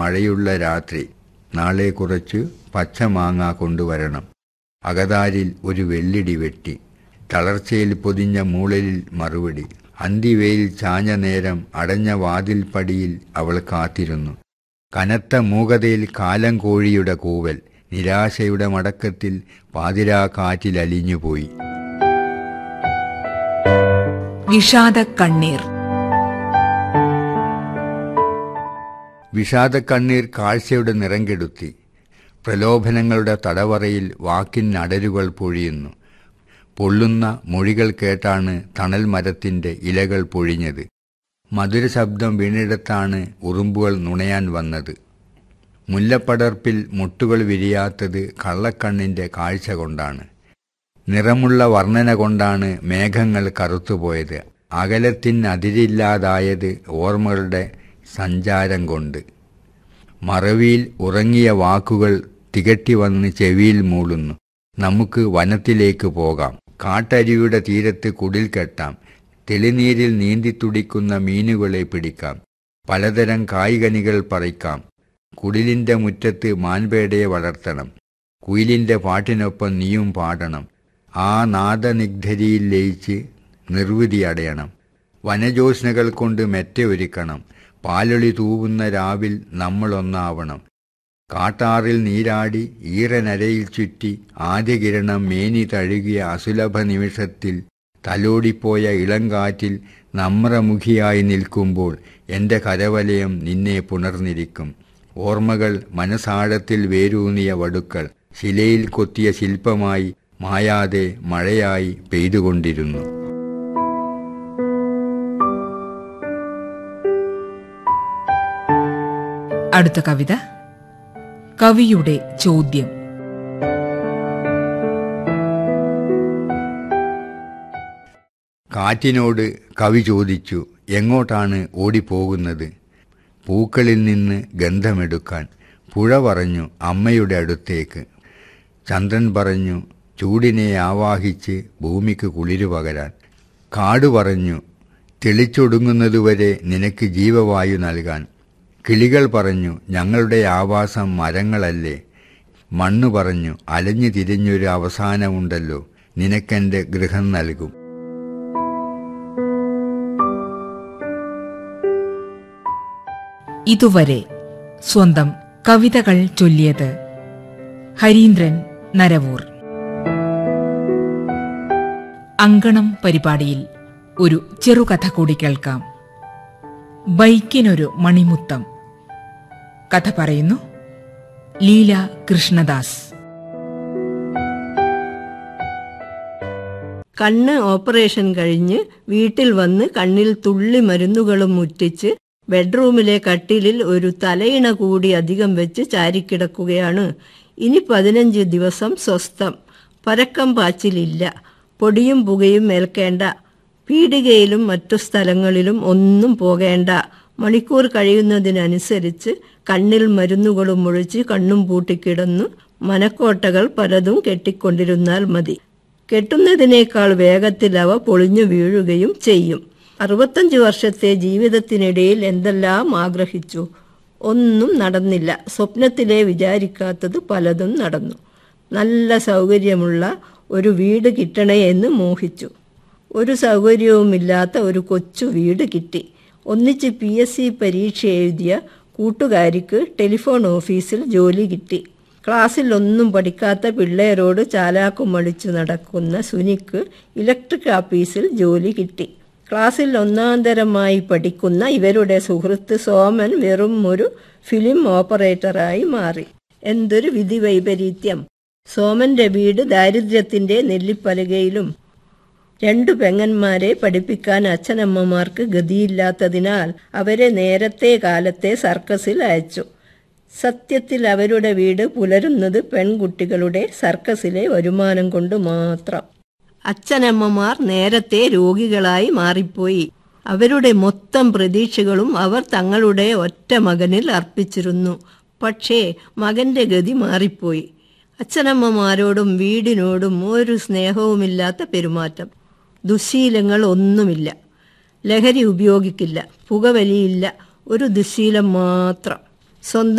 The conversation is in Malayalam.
മഴയുള്ള രാത്രി നാളെ കുറച്ച് പച്ചമാങ്ങ കൊണ്ടുവരണം അകതാരിൽ ഒരു വെള്ളിടി വെട്ടി തളർച്ചയിൽ പൊതിഞ്ഞ മൂളലിൽ മറുപടി അന്തിവെയിൽ ചാഞ്ഞ നേരം അടഞ്ഞ വാതിൽപ്പടിയിൽ അവൾ കാത്തിരുന്നു കനത്ത മൂകതയിൽ കാലം കോഴിയുടെ കൂവൽ നിരാശയുടെ മടക്കത്തിൽ പാതിരാ കാറ്റിൽ അലിഞ്ഞുപോയി വിഷാദ കണ്ണീർ വിഷാദക്കണ്ണീർ കാഴ്ചയുടെ നിറം കെടുത്തി പ്രലോഭനങ്ങളുടെ തടവറയിൽ വാക്കിൻ അടരുകൾ പൊഴിയുന്നു പൊള്ളുന്ന മൊഴികൾ കേട്ടാണ് തണൽ മരത്തിന്റെ ഇലകൾ പൊഴിഞ്ഞത് മധുര ശബ്ദം വീണിടത്താണ് ഉറുമ്പുകൾ നുണയാൻ വന്നത് മുല്ലപ്പടർപ്പിൽ മുട്ടുകൾ വിരിയാത്തത് കള്ളക്കണ്ണിന്റെ കാഴ്ച കൊണ്ടാണ് നിറമുള്ള വർണ്ണന കൊണ്ടാണ് മേഘങ്ങൾ കറുത്തുപോയത് അകലത്തിനതിരില്ലാതായത് ഓർമ്മകളുടെ സഞ്ചാരം കൊണ്ട് മറവിയിൽ ഉറങ്ങിയ വാക്കുകൾ തികട്ടി വന്ന് ചെവിയിൽ മൂളുന്നു നമുക്ക് വനത്തിലേക്ക് പോകാം കാട്ടരുവിയുടെ തീരത്ത് കുടിൽ കെട്ടാം തെളിനീരിൽ നീന്തിത്തുടിക്കുന്ന മീനുകളെ പിടിക്കാം പലതരം കായ്കനികൾ പറിക്കാം കുടിലിന്റെ മുറ്റത്ത് മാൻപേടയെ വളർത്തണം കുയിലിന്റെ പാട്ടിനൊപ്പം നീയും പാടണം ആ നാദനിഗ്ധരിയിൽ ലയിച്ച് നിർവൃതി അടയണം വനജോസ്നകൾ കൊണ്ട് മെറ്റ ഒരുക്കണം പാലൊളി തൂവുന്ന രാവിൽ നമ്മളൊന്നാവണം കാട്ടാറിൽ നീരാടി ഈറനരയിൽ ചുറ്റി ആദ്യകിരണം മേനി തഴുകിയ അസുലഭ നിമിഷത്തിൽ തലോടിപ്പോയ ഇളങ്കാറ്റിൽ നമ്രമുഖിയായി നിൽക്കുമ്പോൾ എന്റെ കരവലയം നിന്നെ പുണർന്നിരിക്കും ഓർമ്മകൾ മനസാഴത്തിൽ വേരൂന്നിയ വടുക്കൾ ശിലയിൽ കൊത്തിയ ശില്പമായി മായാതെ മഴയായി പെയ്തുകൊണ്ടിരുന്നു അടുത്ത കവിത കവിയുടെ ചോദ്യം കാറ്റിനോട് കവി ചോദിച്ചു എങ്ങോട്ടാണ് ഓടിപ്പോകുന്നത് പൂക്കളിൽ നിന്ന് ഗന്ധമെടുക്കാൻ പുഴ പറഞ്ഞു അമ്മയുടെ അടുത്തേക്ക് ചന്ദ്രൻ പറഞ്ഞു ചൂടിനെ ആവാഹിച്ച് ഭൂമിക്ക് കുളിരു പകരാൻ കാട് പറഞ്ഞു തെളിച്ചൊടുങ്ങുന്നതുവരെ നിനക്ക് ജീവവായു നൽകാൻ കിളികൾ പറഞ്ഞു ഞങ്ങളുടെ ആവാസം മരങ്ങളല്ലേ മണ്ണ് പറഞ്ഞു അലഞ്ഞു തിരിഞ്ഞൊരു അവസാനമുണ്ടല്ലോ നിനക്കെന്റെ ഗൃഹം നൽകും ഇതുവരെ സ്വന്തം കവിതകൾ ചൊല്ലിയത് ഹരീന്ദ്രൻ നരവൂർ അങ്കണം പരിപാടിയിൽ ഒരു ചെറുകഥ കൂടി കേൾക്കാം ബൈക്കിനൊരു മണിമുത്തം കഥ പറയുന്നു ലീല കൃഷ്ണദാസ് കണ്ണ് ഓപ്പറേഷൻ കഴിഞ്ഞ് വീട്ടിൽ വന്ന് കണ്ണിൽ തുള്ളി മരുന്നുകളും മുറ്റിച്ച് ബെഡ്റൂമിലെ കട്ടിലിൽ ഒരു തലയിണ കൂടി അധികം വെച്ച് ചാരിക്കിടക്കുകയാണ് ഇനി പതിനഞ്ച് ദിവസം സ്വസ്ഥം പരക്കം പാച്ചിലില്ല പൊടിയും പുകയും ഏൽക്കേണ്ട പീടികയിലും മറ്റു സ്ഥലങ്ങളിലും ഒന്നും പോകേണ്ട മണിക്കൂർ കഴിയുന്നതിനനുസരിച്ച് കണ്ണിൽ മരുന്നുകളും ഒഴിച്ച് കണ്ണും പൂട്ടിക്കിടന്നു മനക്കോട്ടകൾ പലതും കെട്ടിക്കൊണ്ടിരുന്നാൽ മതി കെട്ടുന്നതിനേക്കാൾ വേഗത്തിൽ അവ പൊളിഞ്ഞു വീഴുകയും ചെയ്യും അറുപത്തഞ്ച് വർഷത്തെ ജീവിതത്തിനിടയിൽ എന്തെല്ലാം ആഗ്രഹിച്ചു ഒന്നും നടന്നില്ല സ്വപ്നത്തിലെ വിചാരിക്കാത്തത് പലതും നടന്നു നല്ല സൗകര്യമുള്ള ഒരു വീട് കിട്ടണേ എന്ന് മോഹിച്ചു ഒരു സൗകര്യവുമില്ലാത്ത ഒരു കൊച്ചു വീട് കിട്ടി ഒന്നിച്ച് പി എസ് സി പരീക്ഷ എഴുതിയ കൂട്ടുകാരിക്ക് ടെലിഫോൺ ഓഫീസിൽ ജോലി കിട്ടി ക്ലാസ്സിൽ ഒന്നും പഠിക്കാത്ത പിള്ളേരോട് ചാലാക്കും അടിച്ചു നടക്കുന്ന സുനിക്ക് ഇലക്ട്രിക് ഓഫീസിൽ ജോലി കിട്ടി ക്ലാസ്സിൽ ഒന്നാന്തരമായി പഠിക്കുന്ന ഇവരുടെ സുഹൃത്ത് സോമൻ വെറും ഒരു ഫിലിം ഓപ്പറേറ്ററായി മാറി എന്തൊരു വിധി വൈപരീത്യം സോമന്റെ വീട് ദാരിദ്ര്യത്തിന്റെ നെല്ലിപ്പലകയിലും രണ്ടു പെങ്ങന്മാരെ പഠിപ്പിക്കാൻ അച്ഛനമ്മമാർക്ക് ഗതിയില്ലാത്തതിനാൽ അവരെ നേരത്തെ കാലത്തെ സർക്കസിൽ അയച്ചു സത്യത്തിൽ അവരുടെ വീട് പുലരുന്നത് പെൺകുട്ടികളുടെ സർക്കസിലെ വരുമാനം കൊണ്ട് മാത്രം അച്ഛനമ്മമാർ നേരത്തെ രോഗികളായി മാറിപ്പോയി അവരുടെ മൊത്തം പ്രതീക്ഷകളും അവർ തങ്ങളുടെ ഒറ്റ മകനിൽ അർപ്പിച്ചിരുന്നു പക്ഷേ മകന്റെ ഗതി മാറിപ്പോയി അച്ഛനമ്മമാരോടും വീടിനോടും ഒരു സ്നേഹവുമില്ലാത്ത പെരുമാറ്റം ദുശീലങ്ങൾ ഒന്നുമില്ല ലഹരി ഉപയോഗിക്കില്ല പുകവലിയില്ല ഒരു ദുശീലം മാത്രം സ്വന്തം